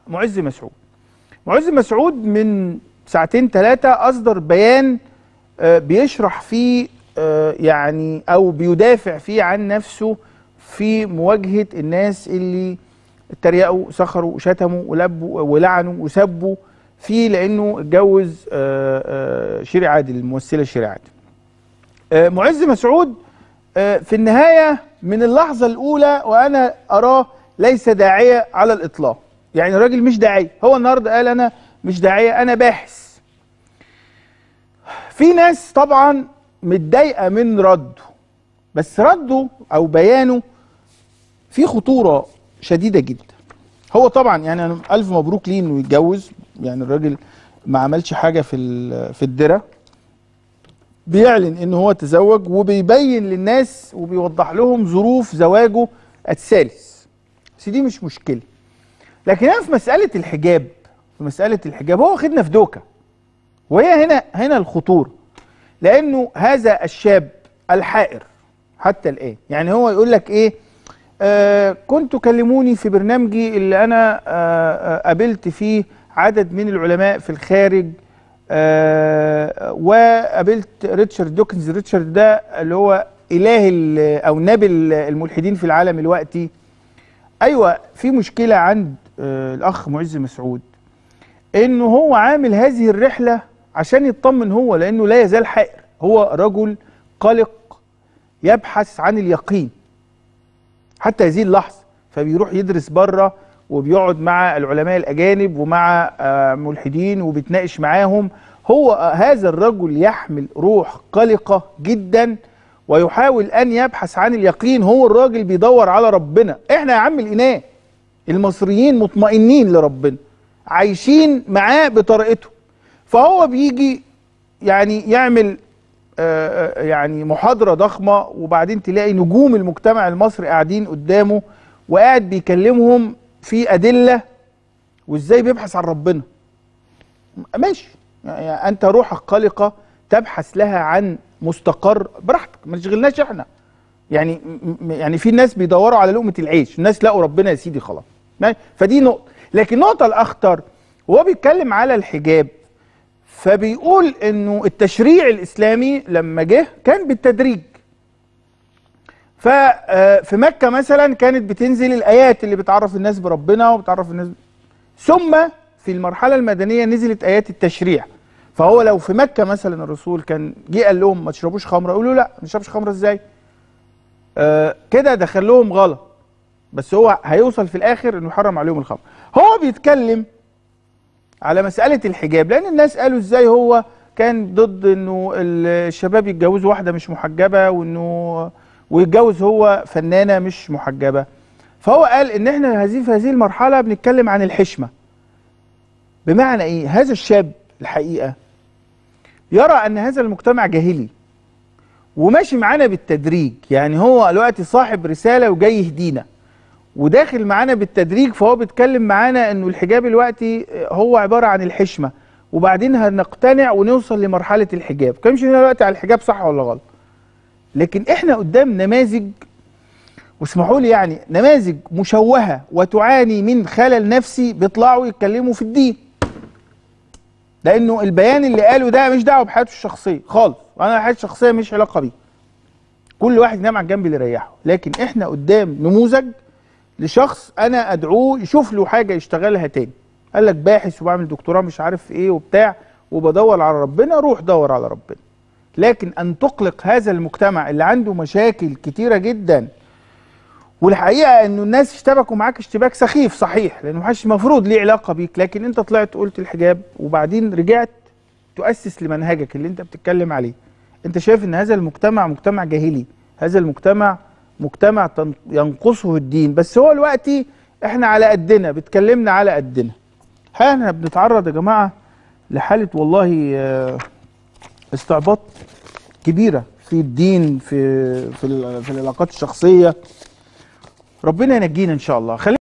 معز مسعود معز مسعود من ساعتين ثلاثة أصدر بيان آه، بيشرح فيه آه، يعني أو بيدافع فيه عن نفسه في مواجهة الناس اللي اتريقوا سخروا وشتموا ولبوا ولعنوا وسبوا فيه لأنه اتجوز آه، آه، شيري عادل الممثلة شيري عادل آه، معز مسعود آه، في النهاية من اللحظة الأولى وأنا أراه ليس داعية على الإطلاق يعني الراجل مش داعية هو النهاردة قال أنا مش داعية أنا باحث في ناس طبعا متضايقة من رده بس رده أو بيانه في خطورة شديدة جدا هو طبعا يعني أنا ألف مبروك ليه إنه يتجوز يعني الراجل ما عملش حاجة في ال- في الدرة بيعلن ان هو تزوج وبيبين للناس وبيوضح لهم ظروف زواجه الثالث بس دي مش مشكله لكن انا في مساله الحجاب في مساله الحجاب هو واخدنا في دوكه وهي هنا هنا الخطوره لانه هذا الشاب الحائر حتى الان يعني هو يقول لك ايه آه كنتوا كلموني في برنامجي اللي انا آه آه قابلت فيه عدد من العلماء في الخارج آه وقابلت ريتشارد دوكنز ريتشارد ده اللي هو اله ال- او نبي ال- الملحدين في العالم دلوقتي ايوه في مشكله عند آه الاخ معز مسعود انه هو عامل هذه الرحله عشان يطمن هو لانه لا يزال حائر هو رجل قلق يبحث عن اليقين حتى هذه اللحظه فبيروح يدرس بره وبيقعد مع العلماء الاجانب ومع آه، ملحدين وبيتناقش معاهم هو آه، هذا الرجل يحمل روح قلقه جدا ويحاول ان يبحث عن اليقين هو الراجل بيدور على ربنا احنا يا عم الاناه المصريين مطمئنين لربنا عايشين معاه بطريقته فهو بيجي يعني يعمل آه، آه، يعني محاضرة ضخمة وبعدين تلاقي نجوم المجتمع المصري قاعدين قدامه وقاعد بيكلمهم في أدلة وإزاي بيبحث عن ربنا ماشي يعني أنت روحك قلقة تبحث لها عن مستقر براحتك ما تشغلناش احنا يعني م- م- يعني في ناس بيدوروا على لقمة العيش الناس لقوا ربنا يا سيدي خلاص ماشي؟ فدي نقطة لكن النقطة الأخطر وهو بيتكلم على الحجاب فبيقول انه التشريع الاسلامي لما جه كان بالتدريج ففي مكة مثلا كانت بتنزل الآيات اللي بتعرف الناس بربنا وبتعرف الناس ثم في المرحلة المدنية نزلت آيات التشريع فهو لو في مكة مثلا الرسول كان جه قال لهم ما تشربوش خمرة يقولوا لا ما نشربش خمرة ازاي آه كده دخل لهم غلط بس هو هيوصل في الآخر انه يحرم عليهم الخمر هو بيتكلم على مسألة الحجاب لأن الناس قالوا ازاي هو كان ضد انه الشباب يتجوزوا واحدة مش محجبة وانه ويتجوز هو فنانة مش محجبة فهو قال ان احنا هذه في هذه المرحلة بنتكلم عن الحشمة بمعنى ايه هذا الشاب الحقيقة يرى ان هذا المجتمع جاهلي وماشي معانا بالتدريج يعني هو دلوقتي صاحب رسالة وجاي يهدينا وداخل معانا بالتدريج فهو بيتكلم معانا انه الحجاب دلوقتي هو عباره عن الحشمه وبعدين هنقتنع ونوصل لمرحله الحجاب كان مش دلوقتي على الحجاب صح ولا غلط لكن احنا قدام نماذج واسمحوا لي يعني نماذج مشوهه وتعاني من خلل نفسي بيطلعوا يتكلموا في الدين لانه البيان اللي قاله ده مش دعوه بحياته الشخصيه خالص انا حياتي الشخصيه مش علاقه بيه كل واحد ينام على الجنب اللي يريحه لكن احنا قدام نموذج لشخص انا ادعوه يشوف له حاجه يشتغلها تاني قال لك باحث وبعمل دكتوراه مش عارف ايه وبتاع وبدور على ربنا روح دور على ربنا لكن ان تقلق هذا المجتمع اللي عنده مشاكل كتيره جدا والحقيقه انه الناس اشتبكوا معاك اشتباك سخيف صحيح لانه محدش المفروض ليه علاقه بيك لكن انت طلعت قلت الحجاب وبعدين رجعت تؤسس لمنهجك اللي انت بتتكلم عليه انت شايف ان هذا المجتمع مجتمع جاهلي هذا المجتمع مجتمع تن- ينقصه الدين بس هو دلوقتي احنا على قدنا بتكلمنا على قدنا احنا بنتعرض يا جماعه لحاله والله آه، استعباط كبيره في الدين في في ال- في العلاقات الشخصيه ربنا ينجينا ان شاء الله خلينا